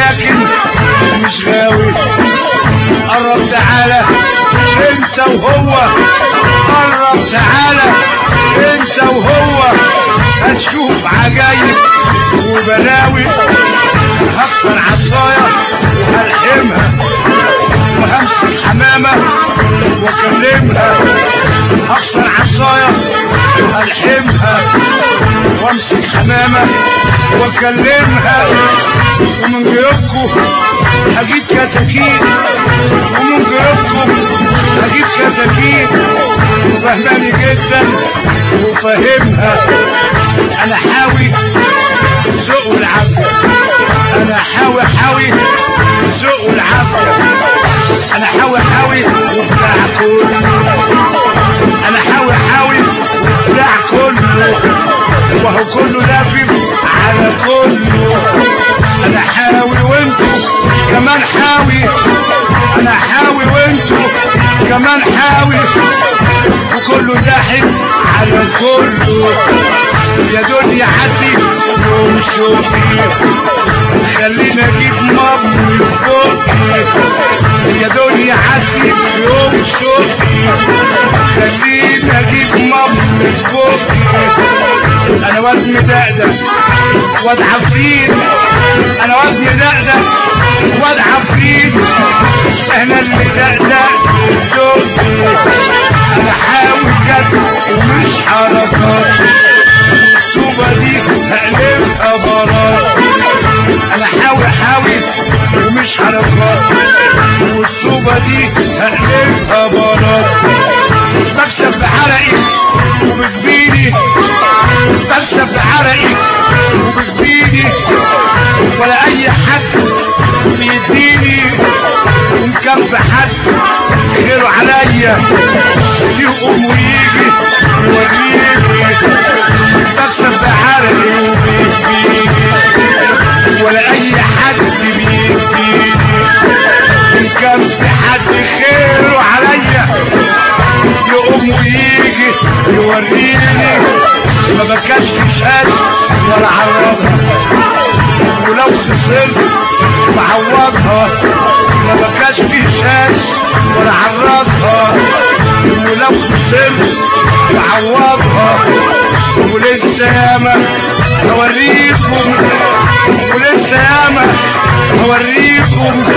لكن مش غاوي قرب تعالى انت وهو قرب تعالى انت وهو هتشوف عجايب وبلاوي هكسر عصايا وهلحمها وهمسك حمامة واكلمها هكسر عصايا وهلحمها وامسك حمامة واكلمها ومن جيوبكم هجيب كتاكيت ومن جيوبكم هجيب كتاكيت وفهماني جدا وفاهمها انا حاوي ذوق والعافية انا حاوي حاوي ذوق والعافية انا حاوي حاوي وبتاع كله انا حاوي حاوي وبتاع كله وهو كله لافف على كله انا حاوي وانتو كمان حاوي انا حاوي وانتو كمان حاوي وكله ضاحك على كله يا دنيا عدي يوم شوقي خلينا اجيب مامي في بقي يا دنيا عدي في يوم شوقي خلينا اجيب مامي في بقي انا واد مدقدق واد عفريت انا واد مدقدق واد عفريت انا اللي دقدق دقي انا حاول جد ومش حركات الطوبة دي هقلبها برات انا حاول حاول ومش حركات والطوبة دي هقلبها برات بكسب بعرقي وبجبيني بكسب بعرقي وبجبيني ولا اي حد بيديني ومكان في حد خيره عليا يقوم ويجي يوريني بكسب بعرقي وبيديني ولا اي حد بيديني ان كان في حد خيره عليا يقوم ويجي يوريني ما بكاش في شاش ولا عرضها ولو خسرت بعوضها ما بكاش في شاش ولا عرضها ولو خسرت بعوضها ولسه ياما هوريكم ولسه ياما هوريكم